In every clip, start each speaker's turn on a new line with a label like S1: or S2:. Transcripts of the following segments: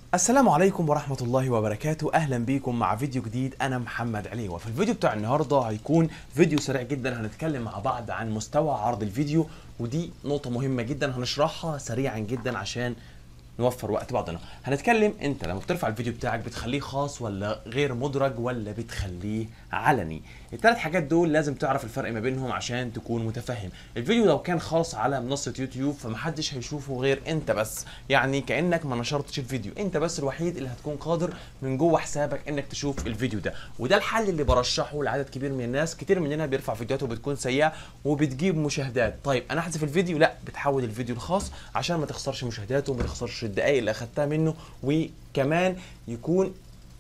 S1: السلام عليكم ورحمة الله وبركاته أهلا بيكم مع فيديو جديد أنا محمد علي وفي الفيديو بتاع النهاردة هيكون فيديو سريع جدا هنتكلم مع بعض عن مستوى عرض الفيديو ودي نقطة مهمة جدا هنشرحها سريعا جدا عشان نوفر وقت بعضنا هنتكلم انت لما بترفع الفيديو بتاعك بتخليه خاص ولا غير مدرج ولا بتخليه علني الثلاث حاجات دول لازم تعرف الفرق ما بينهم عشان تكون متفهم الفيديو لو كان خاص على منصة يوتيوب فمحدش هيشوفه غير انت بس يعني كأنك ما نشرتش الفيديو انت بس الوحيد اللي هتكون قادر من جوه حسابك انك تشوف الفيديو ده وده الحل اللي برشحه لعدد كبير من الناس كتير مننا بيرفع فيديوهات وبتكون سيئة وبتجيب مشاهدات طيب انا احذف الفيديو لا بتحول الفيديو الخاص عشان ما تخسرش مشاهداته وما تخسرش الدقائق اللي اخدتها منه وكمان يكون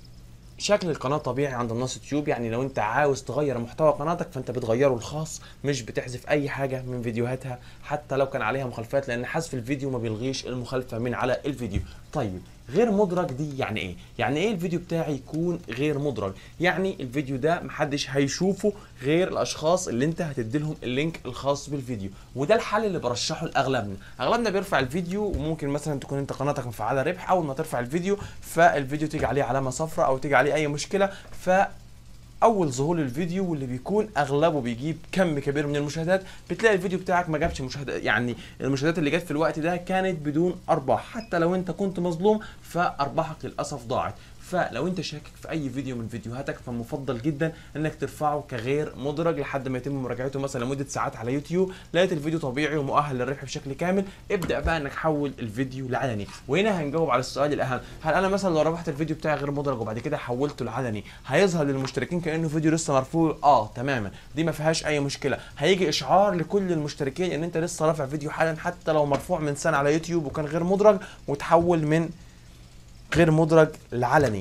S1: شكل القناه طبيعي عند منصه يوتيوب يعني لو انت عاوز تغير محتوى قناتك فانت بتغيره الخاص مش بتحذف اي حاجه من فيديوهاتها حتى لو كان عليها مخالفات لان حذف الفيديو ما بيلغيش المخالفه من على الفيديو طيب غير مدرج دي يعني ايه يعني ايه الفيديو بتاعي يكون غير مدرج يعني الفيديو ده محدش هيشوفه غير الاشخاص اللي انت هتدي لهم اللينك الخاص بالفيديو وده الحل اللي برشحه لاغلبنا اغلبنا بيرفع الفيديو وممكن مثلا تكون انت قناتك مفعله ربح اول ما ترفع الفيديو فالفيديو تيجي عليه علامه صفراء او تيجي عليه اي مشكله ف اول ظهور الفيديو واللي بيكون اغلبه بيجيب كم كبير من المشاهدات بتلاقي الفيديو بتاعك ما جابش مشاهدات يعني المشاهدات اللي جت في الوقت ده كانت بدون ارباح حتى لو انت كنت مظلوم فارباحك للاسف ضاعت فلو انت شاكك في اي فيديو من فيديوهاتك فمفضل جدا انك ترفعه كغير مدرج لحد ما يتم مراجعته مثلا لمده ساعات على يوتيوب لقيت الفيديو طبيعي ومؤهل للربح بشكل كامل ابدا بقى انك حول الفيديو لعلني وهنا هنجاوب على السؤال الاهم هل انا مثلا لو رفعت الفيديو بتاعي غير مدرج وبعد كده حولته لعلني هيظهر للمشتركين كانه فيديو لسه مرفوع اه تماما دي ما فيهاش اي مشكله هيجي اشعار لكل المشتركين ان انت لسه رافع فيديو حالا حتى لو مرفوع من سنه على يوتيوب وكان غير مدرج وتحول من غير مدرج لعلني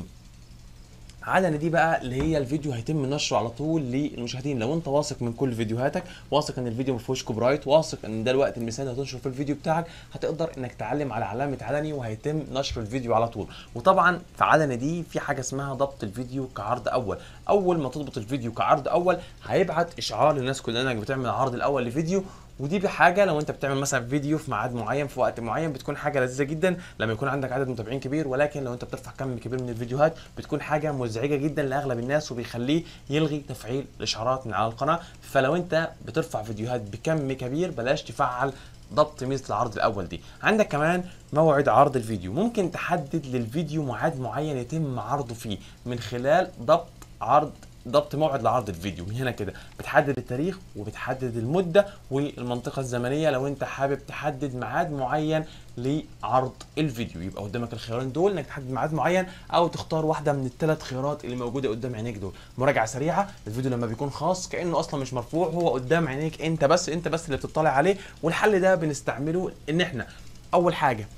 S1: علني دي بقى اللي هي الفيديو هيتم نشره على طول للمشاهدين لو انت واثق من كل فيديوهاتك واثق ان الفيديو ما فيهوش كوبي رايت واثق ان ده الوقت المثالي هتنشر فيه الفيديو بتاعك هتقدر انك تعلم على علامه علني وهيتم نشر الفيديو على طول وطبعا في علني دي في حاجه اسمها ضبط الفيديو كعرض اول اول ما تضبط الفيديو كعرض اول هيبعت اشعار للناس كلها انك بتعمل العرض الاول لفيديو ودي بحاجه لو انت بتعمل مثلا فيديو في ميعاد معين في وقت معين بتكون حاجه لذيذه جدا لما يكون عندك عدد متابعين كبير ولكن لو انت بترفع كم كبير من الفيديوهات بتكون حاجه مزعجه جدا لاغلب الناس وبيخليه يلغي تفعيل الاشعارات من على القناه فلو انت بترفع فيديوهات بكم كبير بلاش تفعل ضبط ميزه العرض الاول دي عندك كمان موعد عرض الفيديو ممكن تحدد للفيديو ميعاد معين يتم عرضه فيه من خلال ضبط عرض ضبط موعد لعرض الفيديو من هنا كده بتحدد التاريخ وبتحدد المده والمنطقه الزمنيه لو انت حابب تحدد ميعاد معين لعرض الفيديو يبقى قدامك الخيارين دول انك تحدد ميعاد معين او تختار واحده من الثلاث خيارات اللي موجوده قدام عينيك دول مراجعه سريعه الفيديو لما بيكون خاص كانه اصلا مش مرفوع هو قدام عينيك انت بس انت بس اللي بتطلع عليه والحل ده بنستعمله ان احنا اول حاجه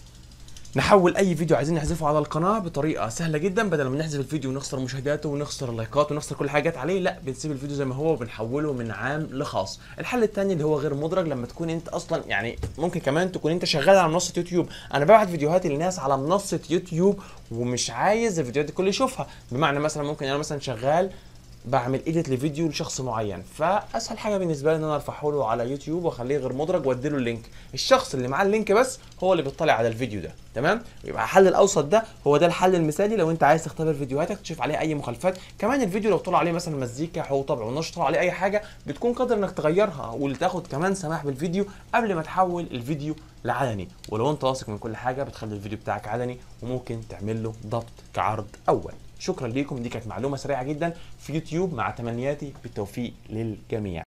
S1: نحول اي فيديو عايزين نحذفه على القناه بطريقه سهله جدا بدل ما نحذف الفيديو ونخسر مشاهداته ونخسر اللايكات ونخسر كل حاجات عليه لا بنسيب الفيديو زي ما هو وبنحوله من عام لخاص الحل الثاني اللي هو غير مدرج لما تكون انت اصلا يعني ممكن كمان تكون انت شغال على منصه يوتيوب انا ببعت فيديوهات للناس على منصه يوتيوب ومش عايز الفيديوهات دي الكل يشوفها بمعنى مثلا ممكن انا مثلا شغال بعمل ايديت لفيديو لشخص معين فاسهل حاجه بالنسبه لي ان انا ارفعه له على يوتيوب واخليه غير مدرج وادي له اللينك الشخص اللي معاه اللينك بس هو اللي بيطلع على الفيديو ده تمام يبقى الحل الاوسط ده هو ده الحل المثالي لو انت عايز تختبر فيديوهاتك تشوف عليه اي مخالفات كمان الفيديو لو طلع عليه مثلا مزيكا حقوق طبع ونشر طلع عليه اي حاجه بتكون قادر انك تغيرها وتاخد كمان سماح بالفيديو قبل ما تحول الفيديو لعلني ولو انت واثق من كل حاجه بتخلي الفيديو بتاعك علني وممكن تعمل له ضبط كعرض اول شكرا ليكم دي كانت معلومه سريعه جدا في يوتيوب مع تمنياتي بالتوفيق للجميع